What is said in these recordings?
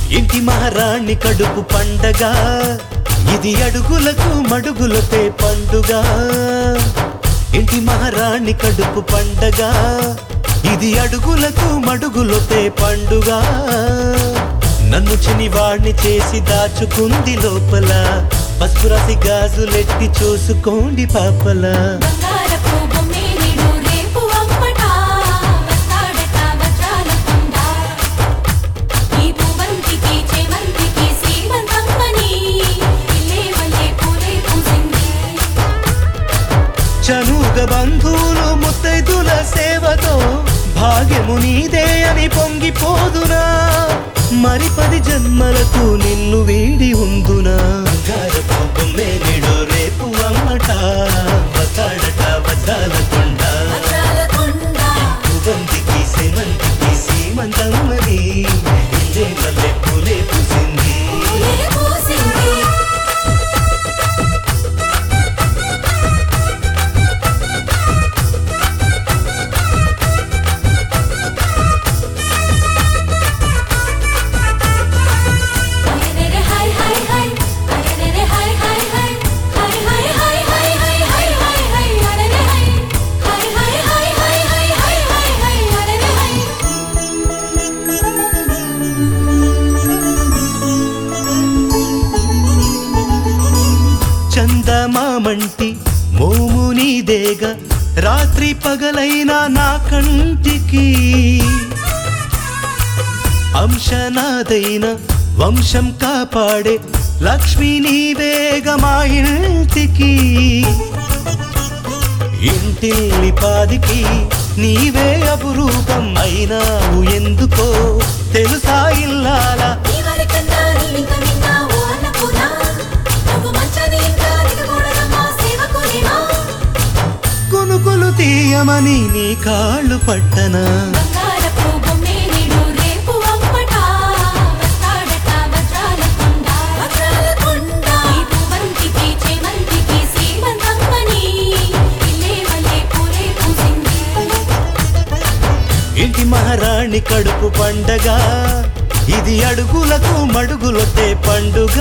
ఇంటి మహారాణి కడుపు పండగ ఇది అడుగులకు మడుగులపే పండుగ ఇంటి మహారాణి కడుపు పండగ ఇది అడుగులకు మడుగులపే పండుగ నన్ను చినివాణ్ణి చేసి దాచుకుంది లోపల పసుపు రాసి గాజులెట్టి చూసుకోండి పాపలా బంగారపు బొమ్మేనిడు రేపు అమ్మట వస్తాడట వజ్రాల కొండ ఈ పూవంతికి చేమంతికి సీమంతమ్మని ఇల్లే వల్లే పూలే పూసింది చనుగ బంధువులు ముత్తైదుల సేవతో భాగ్యము నీదే అని పొంగిపోదునా మరి పది జన్మలకు నిన్ను వీడి ఉందునా బంగారపు బొమ్మేనిడు రేపు అమ్మట వస్తాడట వద్దాల కొండ వజ్రాల కొండ పువ్వంతికి సేమంతికి సీమంతమ్మని ఇల్లే మల్లె పూలే పూసింది పూలే పూసింది అరెరెరె హై హై హై అరెరెరె హై హై హై హై హై హై హై హై హై హై హై అరెరె హై హై హై హై హై హై హై హై హై అరెరె హై చందమామంటి మోము నీదేగ రాత్రి పగలైనా నా కంటికి అంశనాదైన వంశం కాపాడే లక్ష్మి నీవేగ మా ఇంటికి ఇంటిల్లి పాదికి నీవే అపురూపం అయినావు ఎందుకో తెలుసా ఇల్లాలా నీవరికన్నా నీవింక విన్నావు అన్నపూర్ణ. నువ్వు మంచని ఇంకా దిగకూడదమ్మా సేవకునివా. కొనుకొలు తీయమని నీ కాళ్ళు పట్టనా బంగారపు బొమ్మేనిడు రేపు అమ్మట. వస్తాడట వజ్రాల కొండ. వజ్రాల కొండ. ఈ పూవంతికి చేమంతికి సీమంతమ్మని ఇల్లే వల్లే పూలే పూసింది. ఇంటి మహారాణి కడుపు పండగ ఇది అడుగులకు మడుగులొట్టే పండుగ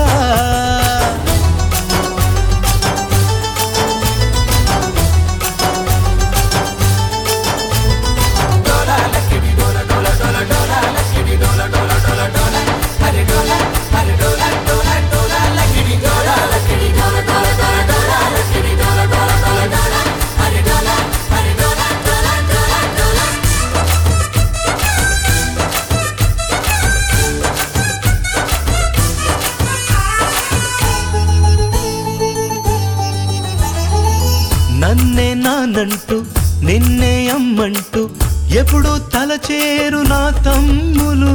నన్నే నానంటూ నిన్నే అమ్మంటూ ఎప్పుడు తలచేరు నా తమ్ములు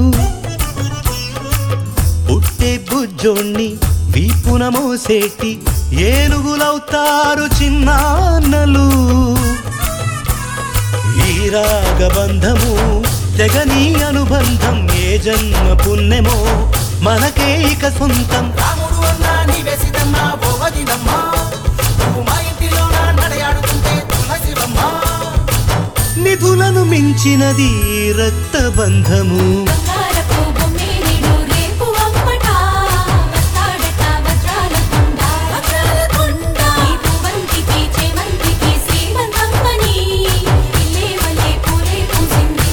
పుట్టే బుజ్జోణ్ణి వీపున మోసేటి ఏనుగులవుతారు చిన్నాన్నలు ఈ రాగబంధము తెగని అనుబంధం ఏ జన్మ పుణ్యమో మనకే ఇక సొంతం రాముడు అన్నా నీవే సీతమ్మ ఓ వదినమ్మ నువ్వు మా ఇంటిలోన నడయాడుతుంటే తులసివమ్మ నిధులను మించినది ఈ రక్తబంధము బంగారపు బొమ్మేనిడు రేపు అమ్మట. వస్తాడట వజ్రాల కొండ. వజ్రాల కొండ. ఈ పూవంతికి చేమంతికి సీమంతమ్మని ఇల్లే వల్లే పూలే పూసింది.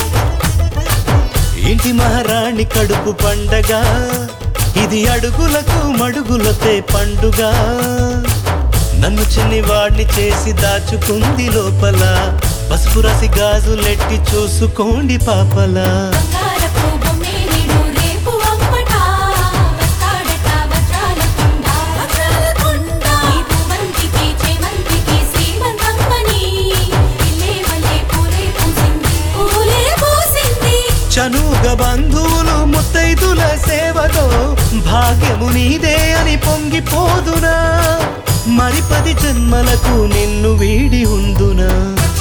ఇంటి మహారాణి కడుపు పండగ ఇది అడుగులకు మడుగులపే పండుగ నన్ను చిన్నివాడిని చేసి దాచుకుంది లోపల పసుపు రసి గాజులెట్టి చూసుకోండి పాపలా బంగారపు బొమ్మేనిడు రేపు అమ్మట. వస్తాడట వజ్రాల కొండ. వజ్రాల కొండ. ఈ పూవంతికి చేమంతికి సీమంతమ్మని ఇల్లే వల్లే పూలే పూసింది. పూలే పూసింది చనుగ బంధువులు ముత్తైదుల సేవతో భాగ్యము నీదే అని పొంగిపోదునా మరి పది జన్మలకు నిన్ను వీడి ఉందునా